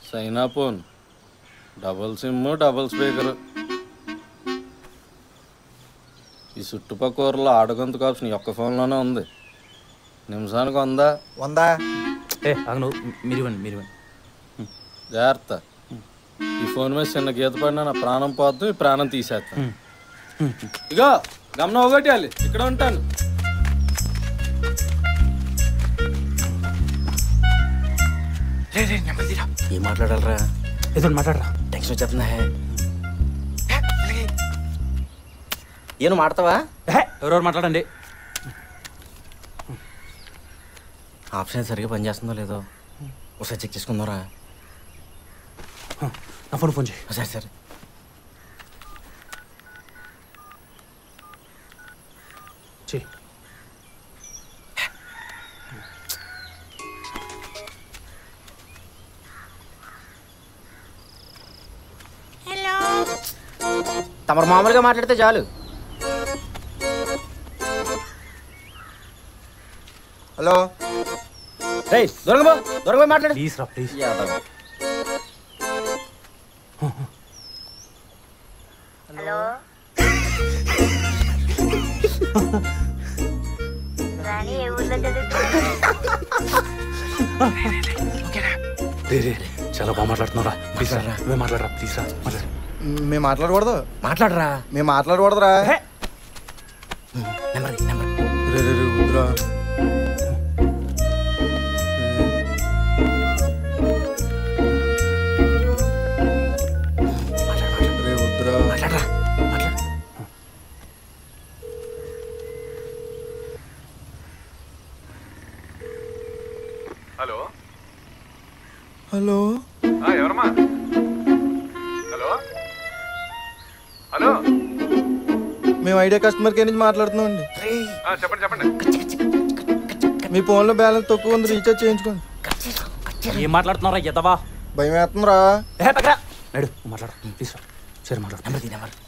Saina phone double SIM double speaker ఈ చుట్టుపక్క ఊర్లో ఆడగొంతుకు ఆప్షన్ ఈ ఒక్క ఫోన్లోనే ఉంది నిమిషానికి వందా వందా ఏ అగను మీరు ఇవ్వండి మీరు ఇవ్వండి జాగ్రత్త ఈ ఫోన్ మీద చిన్న గీత పడినా నా ప్రాణం పోద్దు ఈ ప్రాణం తీసేస్తాను ఇగో గమనం ఒకటి వాళ్ళు ఇక్కడ ఉంటాను ఏం మాట్లాడాలరా ఏదో మాట్లాడరా టెన్షన్ వచ్చేస్తుందా ఏను మాడతావా ఏ ఎవరెవరు మాట్లాడండి ఆప్షన్ సరిగ్గా పనిచేస్తుందో లేదో ఒకసారి చెక్ చేసుకుందారా నా ఫోన్ ఫోన్ చేయి సరే సరే చేయి తమరు మామూలుగా మాట్లాడితే చాలు హలో రే దొరకబో దొరకబో మాట్లాడు ప్లీజ్ రా ప్లీజ్ యాదవ్. రాణి ఏ ఊర్లో చదువుతుంది రే రే చాలా బాగా మాట్లాడుతున్నారా ప్లీజ్ రా నువ్వే మాట్లాడరా ప్లీజ్ రా మాట్లాడు మేము మాట్లాడకూడదు మాట్లాడరా మేము మాట్లాడకూడదురా నెంబర్ నెంబర్ రే రే రే వద్దురా రే వద్దురా మాట్లాడరా మాట్లాడు హలో హలో ఆ, ఎవరమ్మా హలో హలో మేము ఐడియా కస్టమర్ కేర్ నుంచి మాట్లాడుతున్నాం అండి ఆ, చెప్పండి చెప్పండి మీ ఫోన్లో బ్యాలెన్స్ తక్కువ ఉంది రీఛార్జ్ చేయించుకోండి ఏం మాట్లాడుతున్నారా ఎదవా భయం వేస్తుందిరా ఏ పక్కరా నడు నువ్వు మాట్లాడు ప్లీజ్ రా సరే మాట్లాడు నెంబర్ తీ నెంబర్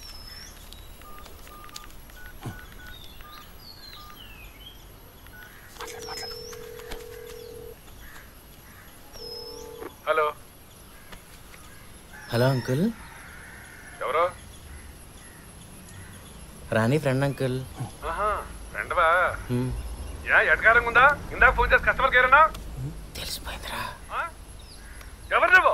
మాట్లాడు మాట్లాడు హలో హలో అంకుల్ ఎవరు రాణి ఫ్రెండ్ అంకుల్ ఆహా ఫ్రెండ్వా హ్మ్. యా ఎటకారంగా ఉందా ఇందాక ఫోన్ చేసి కస్టమర్ కేర్ అన్నా తెలిసిపోయిందిరా ఎవరు నువ్వు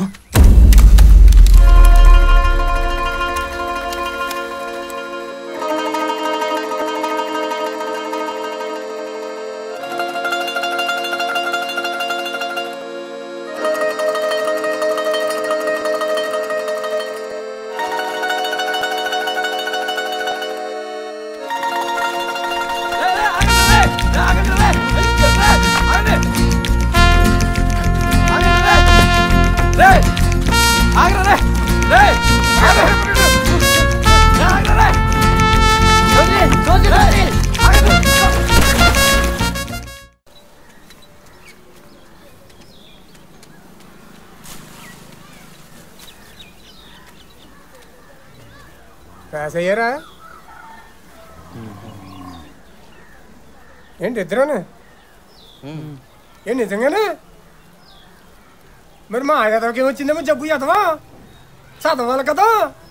పాస్ అయ్యారా ఏంటి ఇద్దరునా ఏంటి నిజంగానే మరి మా ఎదవకి వచ్చిందేమో జబ్బు ఎదవా చదవాలి కదా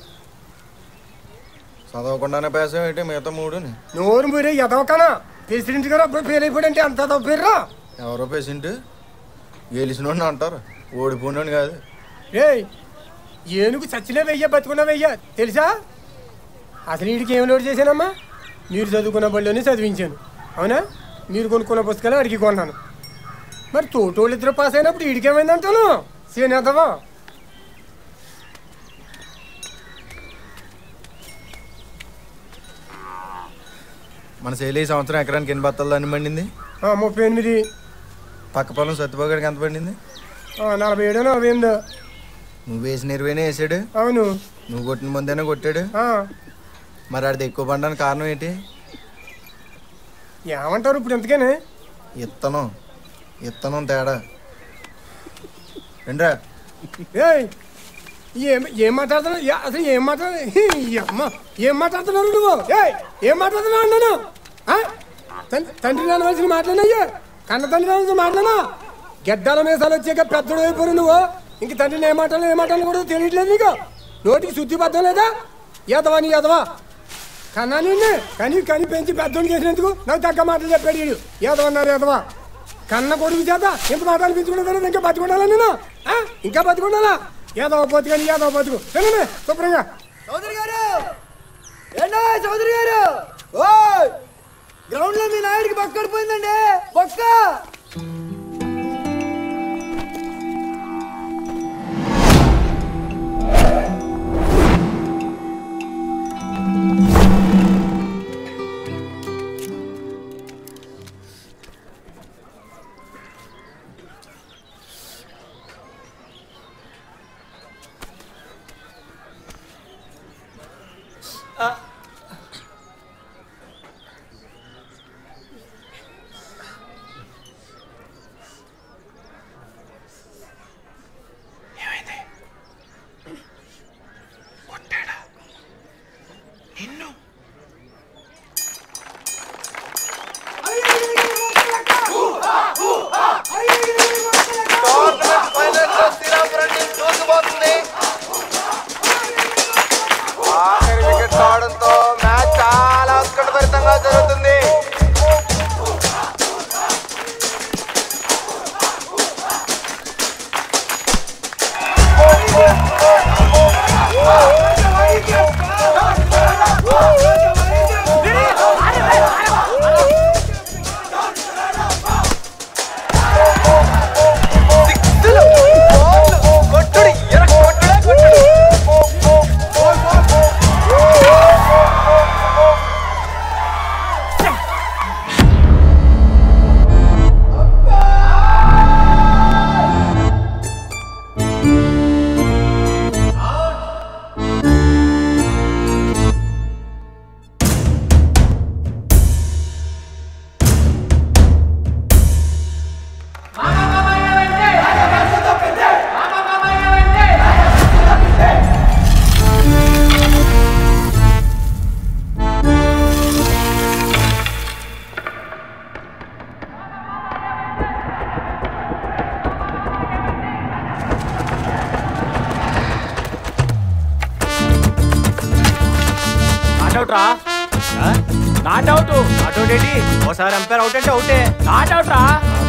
చదవకుండానే పేసాం ఏంటి మిగతా మూడుని నోరు మీరే ఎదవకనా ప్రెసిడెంట్ గారు అప్పుడు ఫెయిల్ అయిపోయాడంటే అంత తప్పిర్రా ఎవరో పేషెంట్ గెలిచినోడిని అంటారు ఓడిపోయినోని కాదు ఏయ్ ఏనుగు చచ్చినా వెయ్య బతుకున్నా వెయ్య తెలుసా అసలు వీడికి ఏం లోటు చేశానమ్మా మీరు చదువుకున్న బడిలోనే చదివించాను అవునా మీరు కొనుక్కున్న పుస్తకాలు అడిగి కొన్నాను మరి తోటోళ్ళు ఇద్దరు పాస్ అయినప్పుడు వీడికి ఏమైంది అంటాను సేనేద్దావా మన శైలి ఈ సంవత్సరం ఎకరానికి ఎన్ని బత్తాలు అన్ని పండింది ఆ, ముప్పై ఎనిమిది పక్క పొలం సత్యబాగడికి ఎంత పండింది ఆ, నలభై ఏడు నలభై ఎనిమిది నువ్వు వేసిన ఇరవైనే వేసాడు అవును నువ్వు కొట్టిన ముందేనే కొట్టాడు ఆ, మరి ఆడిది ఎక్కువ పండడానికి కారణం ఏంటి ఏమంటారు ఇప్పుడు ఎంతకనే ఇత్తనం ఇత్తనం తేడా ఏంట్రా ఏయ్ ఏం ఏం మాట్లాడుతున్నావు ఏ- అసలు ఏం మాట్లాడు అమ్మ ఏం మాట్లాడుతున్నావు నువ్వు ఏయ్ ఏం మాట్లాడుతున్నావు అన్నాను ఆ? తన్- తండ్రి రానవలసిన మాట్లాడినయ్యా కన్న తండ్రి రావాల్సిన మాట్లాడినా గెడ్డాల మీసాలు వచ్చాక పెద్దడు అయిపోయి నువ్వు ఇంక తండ్రిని ఏ మాటలు ఏ మాటలు కూడా తెలియట్లేదు నీకు నోటికి శుద్ధి బద్దం లేదా ఎదవా నీ ఎదవా కన్నా నిన్ను కని కని పెంచి పెద్దోని చేసినందుకు నాకు తగ్గ మాటలు చెప్పాడు వీడు ఎదవన్నారు ఎదవా కన్న కొడుకు చేత ఇంత మాటలు పెంచుకుంటే ఇంకా బతుకుండాలా నేను ఆ? ఇంకా బతుకుండాలా ఏదో బతుకని ఏదో బతుకు తినండి శుభ్రంగా చౌదరి గారు ఏంటో చౌదరి గారు ఓ గ్రౌండ్ లో మీ నాయుడికి బొక్క పడిపోయిందండి బొక్క ఆఖరి వికెట్ రావడంతో మ్యాచ్ చాలా ఉత్కంఠభరితంగా జరుగుతుంది నాట్అవుట్ రా నాట్అవుట్ నాట్అవుట్ ఏంటి ఓసారి అంపైర్ అవుట్ అంటే అవుటే నాట్అవుట్ రా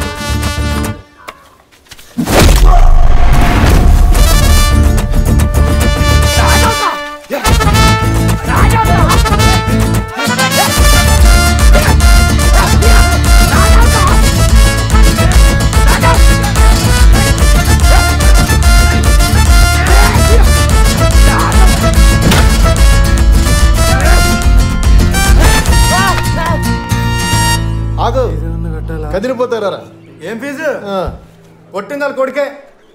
ఆగు కదిలిపోతారా ఏం ఫీజు కొట్టిందాలి కొడుకే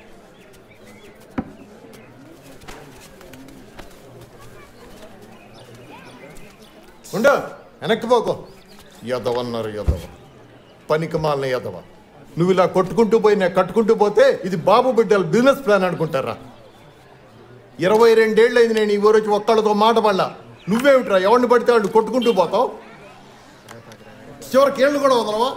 ఉండు వెనక్కి పోకో యదవన్నారు యదవ పనికి మాలిన యదవ నువ్వు ఇలా కొట్టుకుంటూ పోయి నేను కట్టుకుంటూ పోతే ఇది బాబు బిడ్డల బిజినెస్ ప్లాన్ అనుకుంటారా ఇరవై రెండేళ్ళు అయింది నేను ఈ ఊరు వచ్చి ఒక్కళ్ళతో మాట పడలా నువ్వేమిట్రా ఎవరిని పడితే వాళ్ళు కొట్టుకుంటూ పోతావు చివరికి ఏళ్ళు కూడా వదలవా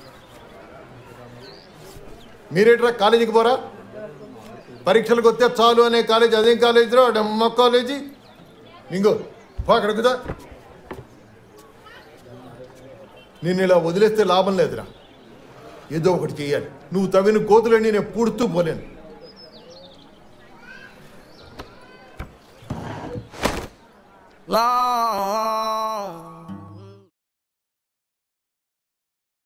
మీరేట్రా కాలేజీకి పోరా పరీక్షలకు వస్తే చాలు అనే కాలేజీ అదేం కాలేజీరా అమ్మ కాలేజీ ఇంకో పో అక్కడికి దా. నిన్ను ఇలా వదిలేస్తే లాభం లేదురా ఏదో ఒకటి చేయాలి నువ్వు తవ్విన కోతులని నేను పూడుతూ పోలేను లా